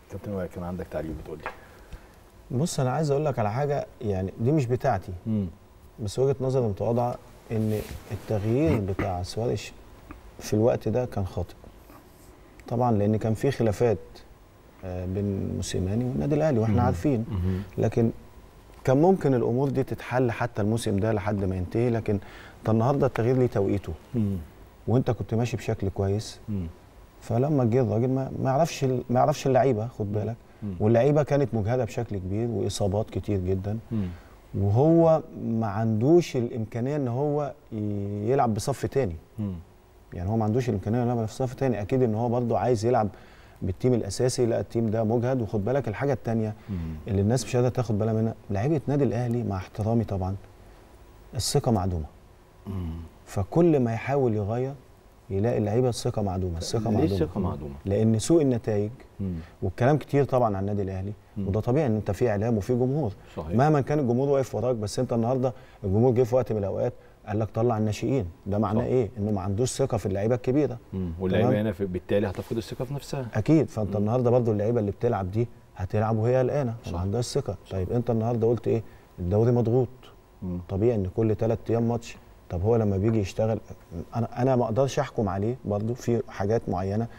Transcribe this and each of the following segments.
كابتن وائل كان عندك تعليق بتقول لي بص انا عايز اقول لك على حاجه يعني دي مش بتاعتي بس وجهه نظري متواضعه ان التغيير بتاع سواريش في الوقت ده كان خاطئ طبعا لان كان في خلافات آه، بين موسيماني والنادي الاهلي واحنا عارفين لكن كان ممكن الامور دي تتحل حتى الموسم ده لحد ما ينتهي لكن انت النهارده التغيير ليه توقيته وانت كنت ماشي بشكل كويس فلما جه الراجل ما ما يعرفش ال- ما يعرفش اللعيبه خد بالك واللعيبه كانت مجهده بشكل كبير واصابات كتير جدا وهو ما عندوش الامكانيه ان هو ي- يلعب بصف تاني يعني هو ما عندوش الامكانيه انه يلعب في صف تاني اكيد ان هو برضه عايز يلعب بالتيم الاساسي لا التيم ده مجهد وخد بالك الحاجه التانيه اللي الناس مش قادره تاخد بالها منها لعيبه نادي الاهلي مع احترامي طبعا الثقه معدومه فكل ما يحاول يغير يلاقي اللعيبه الثقه معدومه الثقه ليه معدومه الثقه معدومه؟ لان سوء النتائج مم. والكلام كتير طبعا عن النادي الاهلي مم. وده طبيعي ان انت في اعلام وفي جمهور صحيح مهما كان الجمهور واقف وراك بس انت النهارده الجمهور جه في وقت من الاوقات قال لك طلع الناشئين ده معناه صح. ايه انه ما عندوش ثقه في اللعيبه الكبيره مم. واللعيبه تمام. هنا في- بالتالي هتفقد الثقه في نفسها اكيد فانت النهارده برضو اللعيبه اللي بتلعب دي هتلعب وهي قلقانه صح. وما عندهاش ثقه طيب انت النهارده قلت ايه الدوري مضغوط مم. طبيعي ان كل ثلاث ايام ماتش طب هو لما بيجي يشتغل انا انا ما اقدرش احكم عليه برضو في حاجات معينه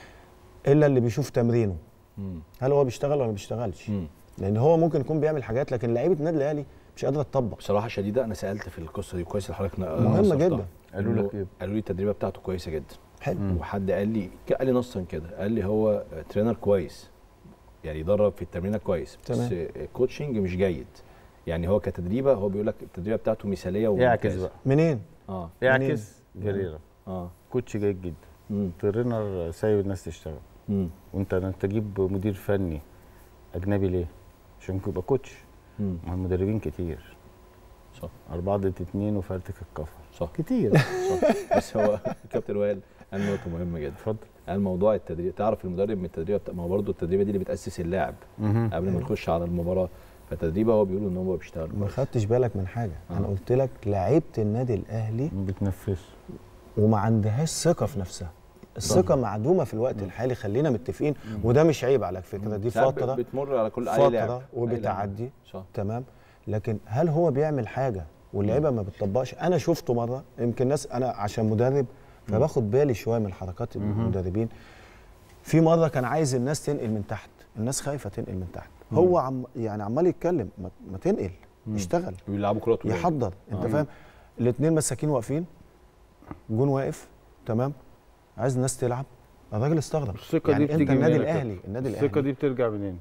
الا اللي بيشوف تمرينه مم. هل هو بيشتغل ولا ما بيشتغلش مم. لان هو ممكن يكون بيعمل حاجات لكن لعيبه النادي الاهلي مش قادره تطبق بصراحه شديده انا سالت في القصه دي كويس اللي حضرتك مهمة نصفتها. جدا. قالوا إنه لك إيه؟ قالوا لي التدريبه بتاعته كويسه جدا حلو وحد قال لي قال لي نصا كده قال لي هو ترينر كويس يعني يدرب في التمرينه كويس بس تمام. كوتشنج مش جيد يعني هو كتدريبه هو بيقول لك التدريبه بتاعته مثاليه اعكس وممتازه بقى منين اه اعكس فيريرا اه كوتش جيد جدا مم. ترينر سايب الناس تشتغل مم. وانت انت تجيب مدير فني اجنبي ليه؟ عشان يبقى كوتش مم. مع المدربين كتير صح أربعة ضد اتنين وفرتك الكفر صح كتير صح بس هو الكابتن وائل قال نقطه مهمه جدا اتفضل قال موضوع التدريب تعرف المدرب من التدريب ما هو برضه التدريبه دي اللي بتاسس اللاعب قبل ما نخش على المباراه فالتدريبه هو بيقول ان هو بيشتغل ما كويس. خدتش بالك من حاجه آه. انا قلت لك لعيبه النادي الاهلي ما بتنفذش وما عندهاش ثقه في نفسها الثقه معدومه في الوقت الحالي خلينا متفقين وده مش عيب على فكره دي ساعات فتره بتمر على كل اي لاعب فتره أي لاعب. وبتعدي صح تمام لكن هل هو بيعمل حاجه واللعيبه ما بتطبقش انا شفته مره يمكن ناس انا عشان مدرب فباخد بالي شويه من حركات المدربين في مره كان عايز الناس تنقل من تحت الناس خايفه تنقل من تحت هو عم يعني عمال يتكلم ما, ما تنقل اشتغل بيلعبوا كره طويله يحضر انت فاهم الاثنين مساكين واقفين جون واقف تمام عايز الناس تلعب الراجل استغرب الثقة يعني دي انت بتيجي النادي منين يا الاهلي النادي الثقة الاهلي دي بترجع منين؟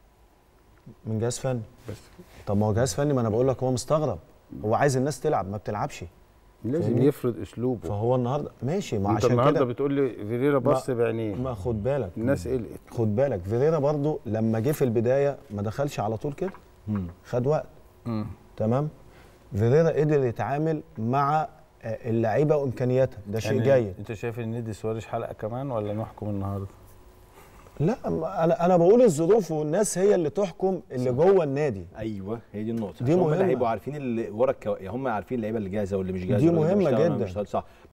من جهاز فني بس طب ما هو جهاز فني ما انا بقول لك هو مستغرب هو عايز الناس تلعب ما بتلعبش لازم فاهمني؟ يفرض اسلوبه فهو النهارده ماشي ما انت عشان النهارده كده بتقول لي فيريرا بص بعينيه ما خد بالك الناس قلقت خد بالك فيريرا برضو لما جه في البدايه ما دخلش على طول كده مم. خد وقت تمام فيريرا قدر يتعامل مع آه، اللعيبه وامكانياتها ده شيء يعني جيد انت شايف ان ندي سواريش حلقه كمان ولا نحكم النهارده؟ لا ما انا انا بقول الظروف والناس هي اللي تحكم اللي جوه النادي ايوه هي دي النقطه دي عشان هم مهمة. اللي هيبقوا عارفين اللي ورا الكو... يعني هم عارفين اللعيبه اللي جاهزه واللي مش جاهزه دي واللي مهمة بيشتغل واللي جدا. مش بيشتغل. صح